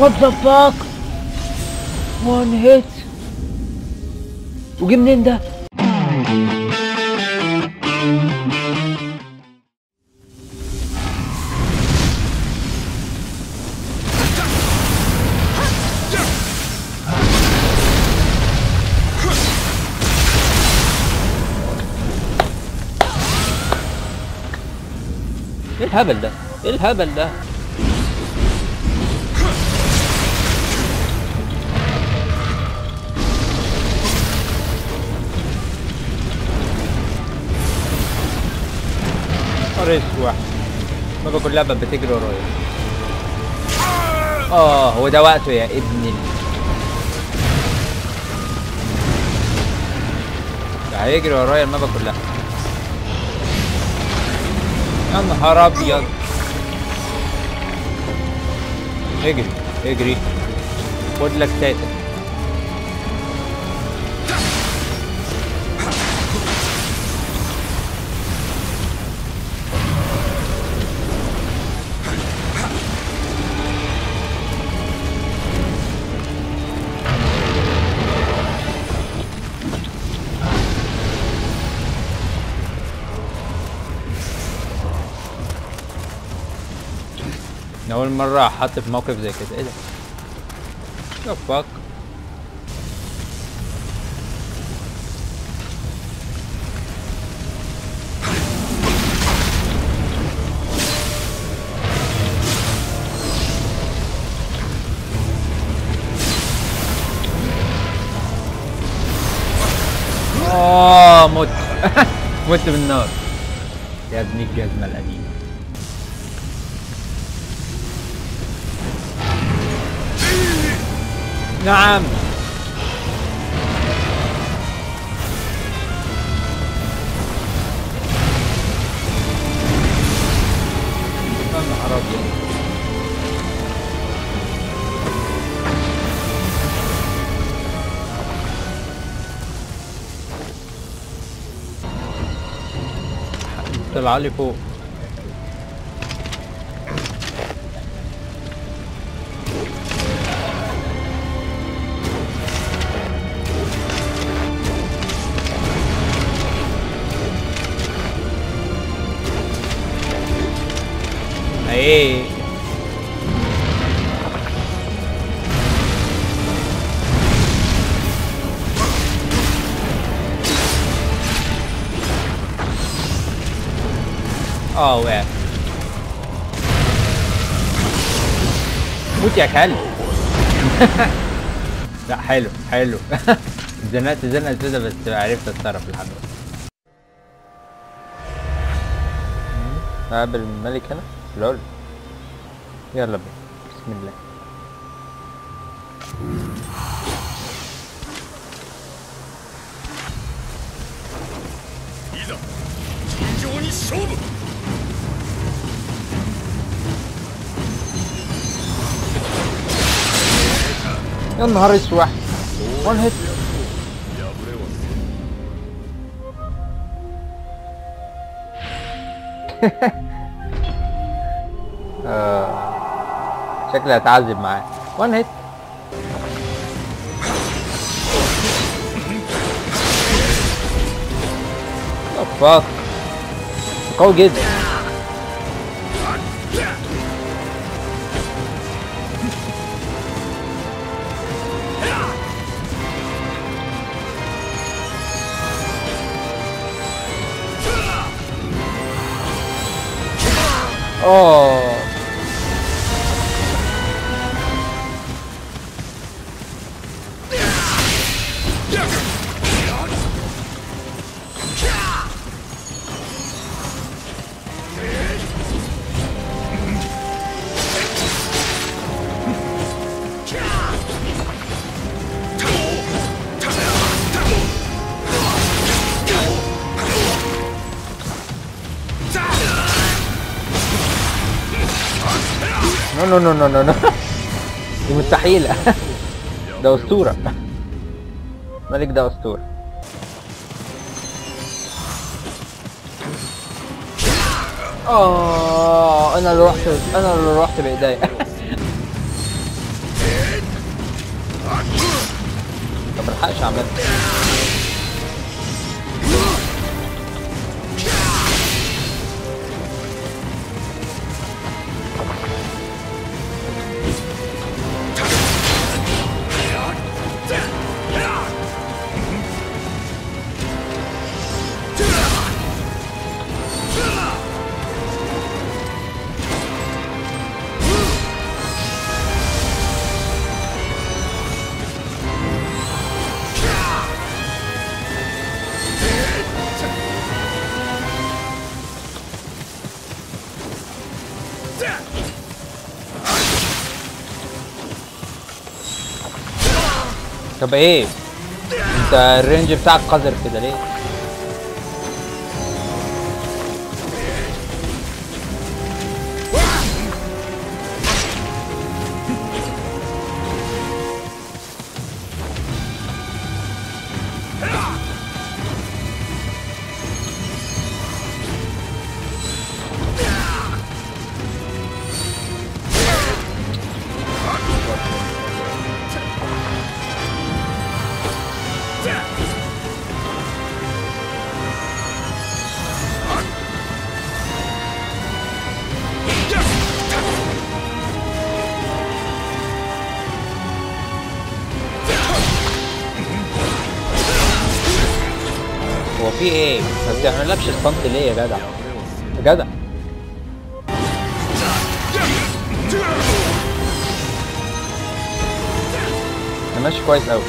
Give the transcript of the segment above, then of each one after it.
وات ذا فاك وان هيت وجه منين ده ايه الهبل ده ايه الهبل ده ريس واحد ما بكل لعبة بتجري ورايا اه هو ده وقته يا ابن ال... ده هيجري ورايا المابا كلها يا نهار ابيض اجري اجري خد لك تاتا أنا أول مرة أحط في موقف زي كده إيه ده؟ The fuck؟ آه مت مت بالنار يا ابن الجزمة القديمة نعم يا نهار أبيض. طلع لي فوق ايه اه وقع موت يا كلب لا حلو حلو زنقت زنقه كده بس عرفت اتصرف لحد دلوقتي اقابل الملك هنا لول يلا بينا بسم الله いざ尋常に勝負 يا نهار اسود وان هيت 破れは شكلي هتعذب معاه وان هيت فاك قوي جدا اوه نو نو نو نو نو نو دي مستحيلة ده أسطورة ملك ده أسطورة آه أنا اللي رحت أنا اللي رحت بإيديا ما بلحقش اعملها طب ايه انت الرينج بتاعك قذر كده ليه هو في ايه ما بتعملكش الصمت ليه يا جدع يا جدع انا ماشي كويس قوي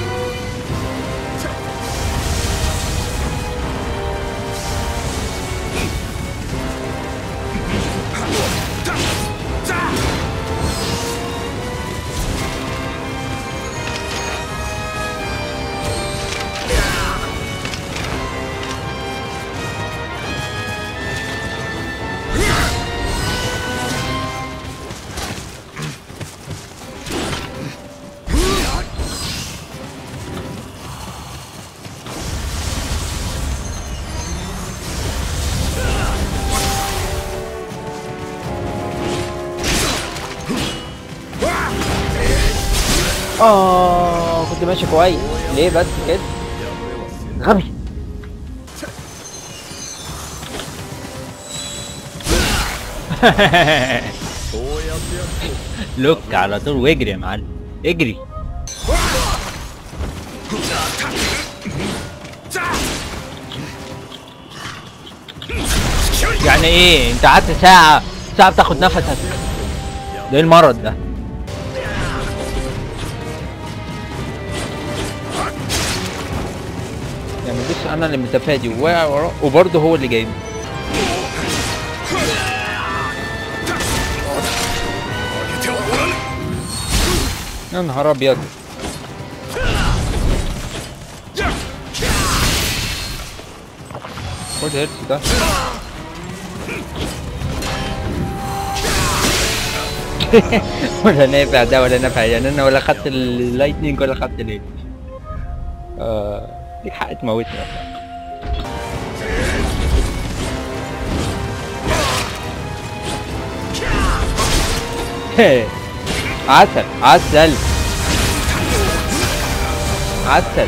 اه كنت ماشي كويس ليه بس كده غبي لوك على طول واجري يا معلم اجري يعني ايه انت قعدت ساعة ساعة بتاخد نفسك ده ايه المرض ده يعني بص انا اللي متفادي وواقع وراه وبرضه هو اللي جايبني يا نهار ابيض خد هيرس ده ولا نافع ده ولا نافع يعني انا ولا خدت اللايتنينج ولا خدت ليه آه ليك حق تموتني اصلا عسل عسل عسل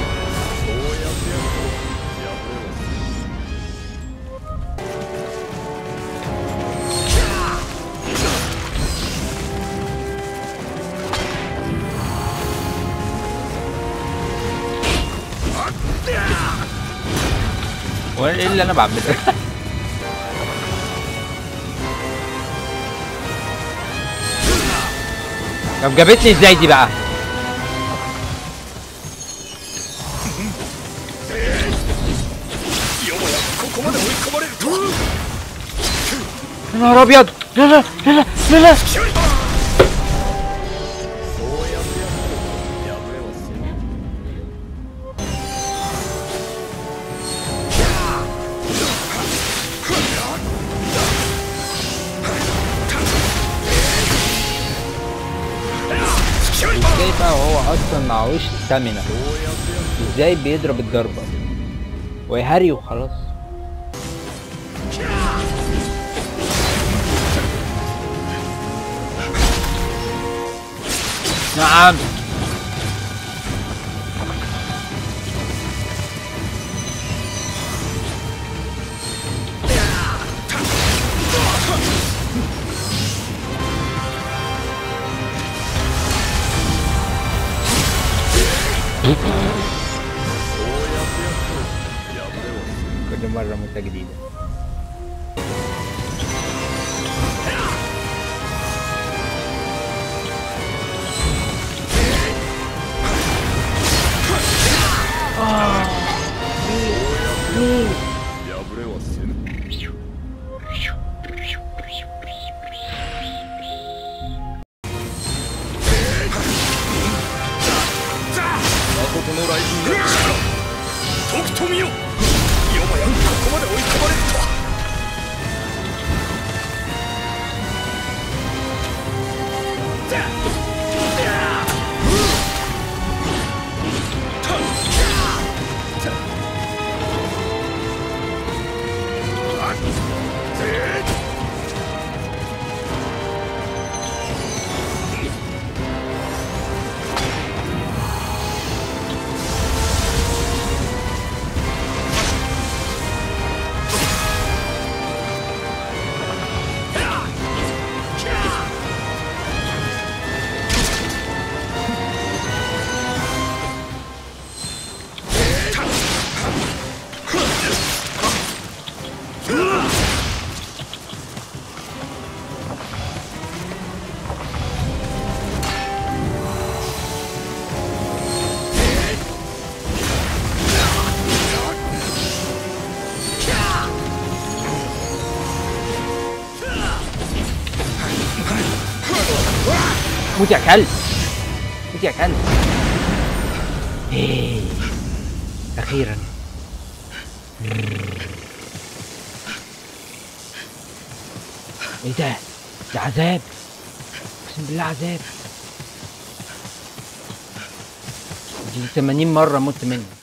وايه اللي انا بعمله طب جابتني ازاي دي بقى よもやここまで追い込まれるとは يا نهار ابيض لا لا لا لا لا لا そうやってやると破れはせぬ ازاي بقى وهو اصلا معهوش ستامينا ازاي بيضرب الضربه ويهري وخلاص نعم موتة جديدة آه. 破れはせぬ 誠の雷神がとくと見よよもやここまで追い込まれるとは 「موت يا كلب موت يا كلب إيه. أخيرا ايه ده؟ ده عذاب اقسم بالله عذاب دي 80 مرة مت منه